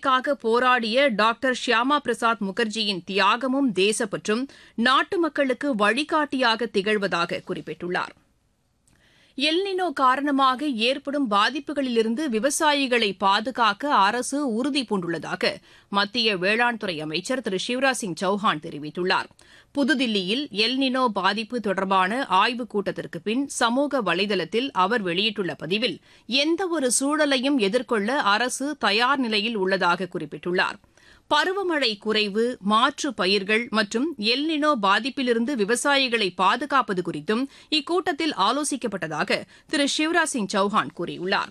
உரிமைக்காக போராடிய டாக்டர் ஷியாமா பிரசாத் முகர்ஜியின் தியாகமும் தேசப்பற்றும் நாட்டு மக்களுக்கு வழிகாட்டியாக திகழ்வதாக குறிப்பிட்டுள்ளார் எல்னினோ காரணமாக ஏற்படும் பாதிப்புகளிலிருந்து விவசாயிகளை பாதுகாக்க அரசு உறுதி பூண்டுள்ளதாக மத்திய வேளாண் துறை அமைச்சர் திரு சிவராஜ் சிங் சௌஹான் தெரிவித்துள்ளார் புதுதில்லியில் எல்னினோ பாதிப்பு தொடர்பான ஆய்வுக் கூட்டத்திற்கு பின் சமூக வலைதளத்தில் அவர் வெளியிட்டுள்ள பதிவில் எந்தவொரு சூழலையும் எதிர்கொள்ள அரசு தயார் நிலையில் உள்ளதாக குறிப்பிட்டுள்ளார் பருவமழை குறைவு மாற்று பயிர்கள் மற்றும் எல்னினோ பாதிப்பிலிருந்து விவசாயிகளை பாதுகாப்பது குறித்தும் இக்கூட்டத்தில் ஆலோசிக்கப்பட்டதாக திரு சிவராஜ் சிங் சௌஹான் கூறியுள்ளார்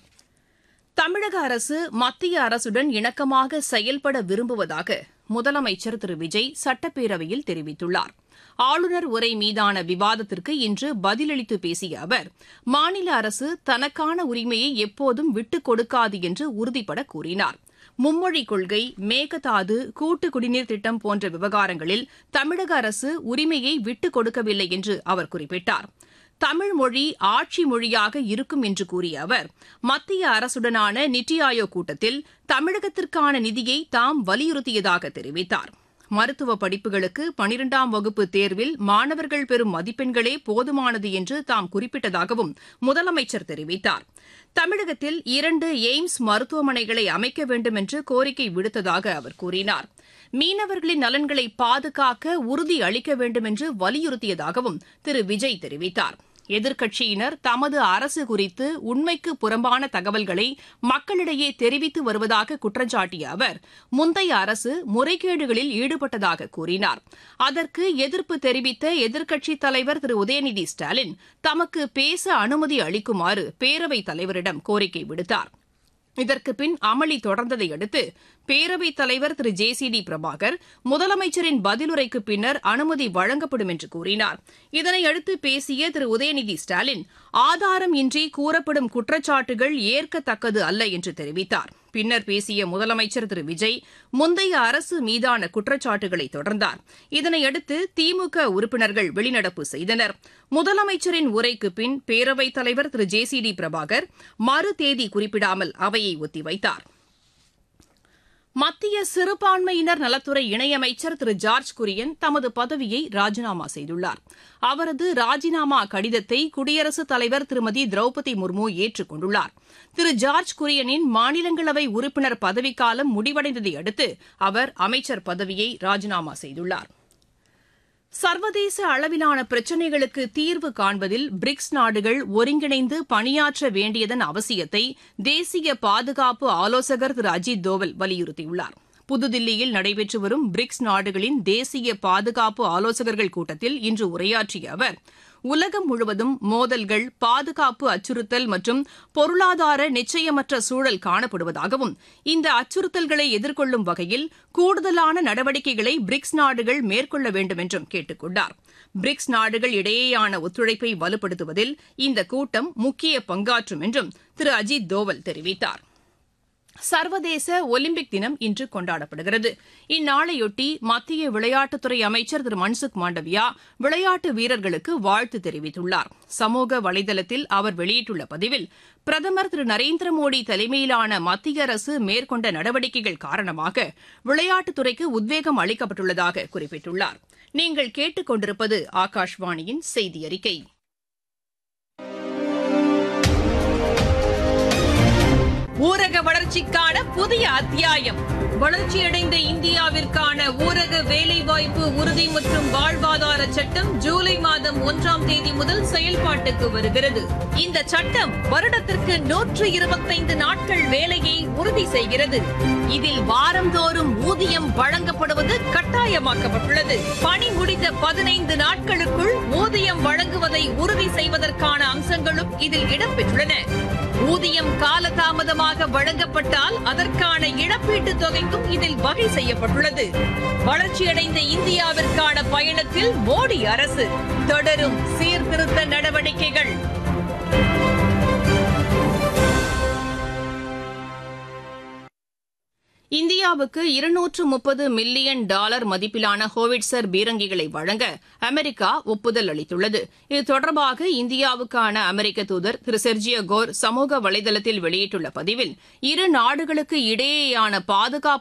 தமிழக அரசு மத்திய அரசுடன் இணக்கமாக செயல்பட விரும்புவதாக முதலமைச்சர் திரு விஜய் சட்டப்பேரவையில் தெரிவித்துள்ளார் ஆளுநர் உரை மீதான விவாதத்திற்கு இன்று பதிலளித்து பேசிய அவர் மாநில அரசு தனக்கான உரிமையை எப்போதும் விட்டுக் கொடுக்காது என்று உறுதிபட கூறினார் மும்மொழிக் கொள்கை மேகதாது கூட்டு குடிநீர் திட்டம் போன்ற விவகாரங்களில் தமிழக அரசு உரிமையை விட்டுக் கொடுக்கவில்லை என்று அவர் குறிப்பிட்டார் தமிழ் மொழி ஆட்சி மொழியாக இருக்கும் என்று கூறிய அவர் மத்திய அரசுடனான நித்தி ஆயோக் கூட்டத்தில் தமிழகத்திற்கான நிதியை தாம் வலியுறுத்தியதாக தெரிவித்தார் மருத்துவ படிப்புகளுக்கு பனிரெண்டாம் வகுப்பு தேர்வில் மாணவர்கள் பெறும் மதிப்பெண்களே போதுமானது என்று தாம் குறிப்பிட்டதாகவும் முதலமைச்சர் தெரிவித்தார் தமிழகத்தில் இரண்டு எய்ம்ஸ் மருத்துவமனைகளை அமைக்க வேண்டும் என்று கோரிக்கை விடுத்ததாக அவர் கூறினார் மீனவர்களின் நலன்களை பாதுகாக்க உறுதி அளிக்க வேண்டும் என்று வலியுறுத்தியதாகவும் திரு விஜய் தெரிவித்தார் எதிர்க்கட்சியினர் தமது அரசு குறித்து உண்மைக்கு புறம்பான தகவல்களை மக்களிடையே தெரிவித்து வருவதாக குற்றஞ்சாட்டிய அவர் முந்தைய அரசு முறைகேடுகளில் ஈடுபட்டதாக கூறினார் அதற்கு எதிர்ப்பு தெரிவித்த எதிர்க்கட்சித் தலைவர் திரு உதயநிதி ஸ்டாலின் தமக்கு பேச அனுமதி அளிக்குமாறு பேரவைத் தலைவரிடம் கோரிக்கை விடுத்தார் இதற்கு பின் அமளி தொடர்ந்ததை அடுத்து பேரவைத் தலைவர் திரு ஜே சி டி பிரபாகர் முதலமைச்சரின் பதிலுரைக்கு பின்னர் அனுமதி வழங்கப்படும் என்று கூறினார் இதனையடுத்து பேசிய திரு உதயநிதி ஸ்டாலின் ஆதாரம் இன்றி கூறப்படும் குற்றச்சாட்டுகள் ஏற்கத்தக்கது அல்ல என்று தெரிவித்தார் பின்னர் பேசிய முதலமைச்சர் திரு விஜய் முந்தைய அரசு மீதான குற்றச்சாட்டுகளை தொடர்ந்தார் இதனையடுத்து திமுக உறுப்பினர்கள் வெளிநடப்பு செய்தனர் முதலமைச்சரின் உரைக்கு பின் பேரவைத் தலைவர் திரு ஜே சி டி பிரபாகர் மறு தேதி குறிப்பிடாமல் அவையை ஒத்திவைத்தார் மத்திய சிறுபான்மையினர் நலத்துறை இணையமைச்சர் திரு ஜார்ஜ் குரியன் தமது பதவியை ராஜினாமா செய்துள்ளார் அவரது ராஜினாமா கடிதத்தை குடியரசுத் தலைவர் திருமதி திரௌபதி முர்மு ஏற்றுக் கொண்டுள்ளார் திரு ஜார்ஜ் குரியனின் மாநிலங்களவை உறுப்பினர் பதவிக்காலம் முடிவடைந்ததை அடுத்து அவர் அமைச்சர் பதவியை ராஜினாமா செய்துள்ளார் சர்வதேச அளவிலான பிரச்சினைகளுக்கு தீர்வு காண்பதில் பிரிக்ஸ் நாடுகள் ஒருங்கிணைந்து பணியாற்ற வேண்டியதன் அவசியத்தை தேசிய பாதுகாப்பு ஆலோசகர் திரு அஜித் தோவல் வலியுறுத்தியுள்ளார் புதுதில்லியில் நடைபெற்று வரும் பிரிக்ஸ் நாடுகளின் தேசிய பாதுகாப்பு ஆலோசகர்கள் கூட்டத்தில் இன்று உரையாற்றிய அவர் உலகம் முழுவதும் மோதல்கள் பாதுகாப்பு அச்சுறுத்தல் மற்றும் பொருளாதார நிச்சயமற்ற சூழல் காணப்படுவதாகவும் இந்த அச்சுறுத்தல்களை எதிர்கொள்ளும் வகையில் கூடுதலான நடவடிக்கைகளை பிரிக்ஸ் நாடுகள் மேற்கொள்ள வேண்டும் என்றும் கேட்டுக் கொண்டார் பிரிக்ஸ் நாடுகள் இடையேயான ஒத்துழைப்பை வலுப்படுத்துவதில் இந்த கூட்டம் முக்கிய பங்காற்றும் என்றும் திரு அஜித் தோவல் தெரிவித்தார் சர்வதேச ஒலிம்பிக் தினம் இன்று கொண்டாடப்படுகிறது இந்நாளையொட்டி மத்திய விளையாட்டுத்துறை அமைச்சர் திரு மன்சுக் மாண்டவியா விளையாட்டு வீரர்களுக்கு வாழ்த்து தெரிவித்துள்ளார் சமூக வலைதளத்தில் அவர் வெளியிட்டுள்ள பதிவில் பிரதமர் திரு நரேந்திர மோடி தலைமையிலான மத்திய அரசு மேற்கொண்ட நடவடிக்கைகள் காரணமாக விளையாட்டுத்துறைக்கு உத்வேகம் அளிக்கப்பட்டுள்ளதாக குறிப்பிட்டுள்ளார் நீங்கள் கேட்டுக் கொண்டிருப்பது ஆகாஷ்வாணியின் செய்தி அறிக்கை ஊரக வளர்ச்சிக்கான புதிய அத்தியாயம் வளர்ச்சியடைந்த இந்தியாவிற்கான ஊரக வேலைவாய்ப்பு உறுதி மற்றும் வாழ்வாதார சட்டம் ஜூலை மாதம் ஒன்றாம் தேதி முதல் செயல்பாட்டுக்கு வருகிறது இந்த சட்டம் வருடத்திற்கு நூற்று இருபத்தைந்து நாட்கள் வேலையை உறுதி செய்கிறது இதில் வாரந்தோறும் ஊதியம் வழங்கப்படுவது கட்டாயமாக்கப்பட்டுள்ளது பணி முடிந்த பதினைந்து நாட்களுக்குள் ஊதியம் வழங்குவதை உறுதி செய்வதற்கான அம்சங்களும் இதில் இடம்பெற்றுள்ளன ஊதியம் காலதாமதமாக வழங்கப்பட்டால் அதற்கான இழப்பீட்டுத் தொகைக்கும் இதில் வகை செய்யப்பட்டுள்ளது வளர்ச்சியடைந்த இந்தியாவிற்கான பயணத்தில் மோடி அரசு தொடரும் சீர்திருத்த நடவடிக்கைகள் இந்தியாவுக்கு இருநூற்று முப்பது மில்லியன் டாலர் மதிப்பிலான ஹோவிட்சர் பீரங்கிகளை வழங்க அமெரிக்கா ஒப்புதல் அளித்துள்ளது இது தொடர்பாக இந்தியாவுக்கான அமெரிக்க தூதர் திரு செர்ஜியோ கோர் சமூக வலைதளத்தில் வெளியிட்டுள்ள பதிவில் இரு நாடுகளுக்கு இடையேயான பாதுகாப்பு